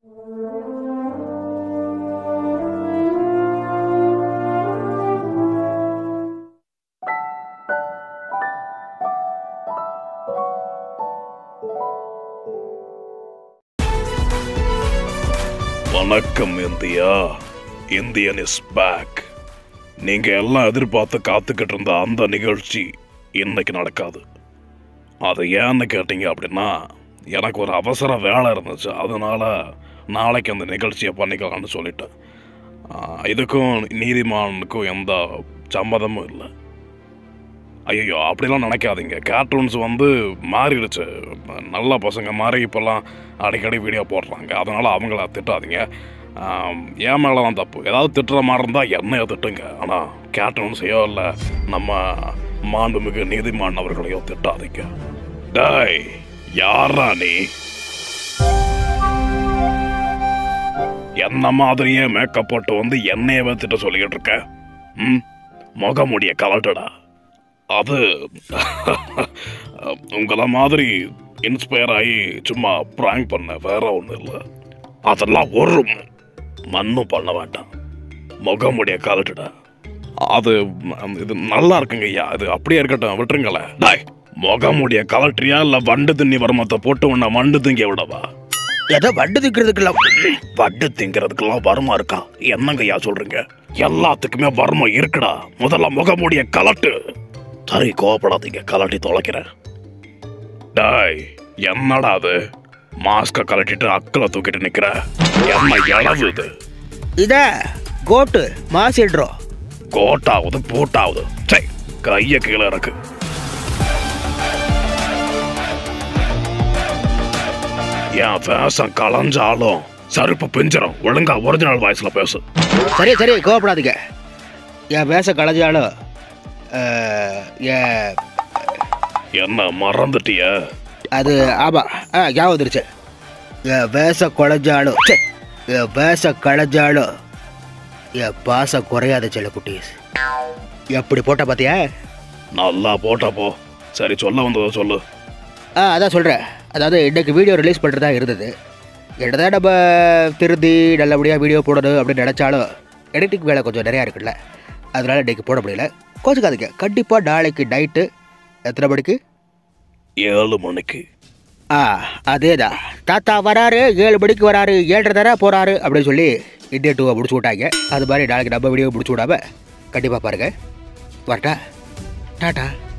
வணக்கம் India Indian is back நீங்க எல்லாம் எதிர்பார்த்து காத்துக்கிட்டு இருந்த அந்த நிகழ்ச்சி இன்னைக்கு நடக்காது அது ஏன்னு கேட்டீங்க அப்படின்னா எனக்கு ஒரு அவசர வேலை இருந்துச்சு அதனால நாளைக்கு அந்த நிகழ்ச்சியை பண்ணிக்கலாம்னு சொல்லிட்டேன் ஆஹ், இதுக்கும் நீதிமானுக்கும் எந்த சம்மதமும் இல்லை ஐயோ அப்படிலாம் நினைக்காதீங்க கார்ட்டூன்ஸ் வந்து மாறிடுச்சு நல்ல பசங்க மாதிரி இப்போல்லாம் அடிக்கடி வீடியோ போடுறாங்க அதனால் அவங்கள திட்டாதீங்க ஆம், என் மேலே தான் தப்பு ஏதாவது திட்டுற மாதிரி இருந்தால் என்னையோ திட்டுங்க ஆனால் கார்ட்டூன்ஸையோ இல்லை நம்ம மாண்புமிகு நீதிமான் அவர்களையோ திட்டாதீங்க டேய் யாரா நீ என்ன மாதிரியே மேக்கப் போட்டு வந்து என்னையவே திட்ட சொல்லிக்கிட்டு இருக்க ம் முகமுடிய கலட்டுடா அது உங்களை மாதிரி இன்ஸ்பயர் ஆகி சும்மா ப்ராங்க் பண்ண வேற ஒன்றும் இல்லை அதெல்லாம் ஒரு மண்ணும் பண்ண வேண்டாம் முகமுடிய கலட்டுடா அது ம், இது நல்லா இருக்குங்க ஐயா அது அப்படியே இருக்கட்டும் விட்டுருங்களேன் டாய் முகமுடிய கலட்டுறியா இல்லை வண்டு திண்ணி வருமத்தை போட்டு உன்னை வண்டு திங்க விடவா எதை வண்டு திக்கிறதுக்குலாம் வட்டு திங்கிறதுக்கெல்லாம் வருமா இருக்கா என்னங்க ஐயா சொல்றீங்க எல்லாத்துக்குமே வர்மம் இருக்குடா முதல்ல முகமூடிய கலட்டு சரி கோவப்படாதீங்க கலட்டி தொலைக்கிறேன் டாய் என்னடா அது மாஸ்க கலட்டிட்டு அக்கலை தூக்கிட்டு நிக்கிற என்ன இளவு இது இத கோட்டு மாசிடுறோ கோட்டாவது பூட்டாவது சை கைய கீழே இருக்கு என் வேஷம் களைஞ்சாலும் சருப்பு பிஞ்சிரும் ஒழுங்கா ஒரிஜினல் வாய்ஸ்ல பேசு சரி சரி கோவப்படாதீங்க என் வேஷ களைஞ்சாலும் அஹ், என் என்ன மறந்துட்டிய அது ஆமாம் ஆ ஞாபகம் வந்துருச்சு என் வேஷ குழஞ்சாலும் ச்சே, என் வேஷ களைஞ்சாலும் என் பாசம் குறையாத செல்ல குட்டீஸ் எப்படி போட்ட பார்த்தியா நல்லா போட்டா போ சரி சொல்ல வந்ததை சொல்லு ஆ அதான் சொல்கிறேன் அதாவது இன்னைக்கு வீடியோ ரிலீஸ் பண்ணுறதா இருந்தது என்னதான் நம்ம திருந்தி நல்லபடியாக வீடியோ போடணும் அப்படின்னு நினச்சாலும் எடிட்டிங் வேலை கொஞ்சம் நிறையா இருக்குல்ல அதனால் இன்னைக்கு போட முடியல கோச்சுக்காதீங்க கண்டிப்பாக நாளைக்கு நைட்டு எத்தனை மணிக்கு ஏழு மணிக்கு ஆ அதே தான் தாத்தா வராரு ஏழு மணிக்கு வராரு ஏழரை தர போகிறாரு அப்படின்னு சொல்லி இந்தியா டூவை முடிச்சு விட்டாங்க அது மாதிரி நாளைக்கு நம்ம வீடியோ முடிச்சு விடாம கண்டிப்பாக பாருங்கள் வரட்டா டாட்டா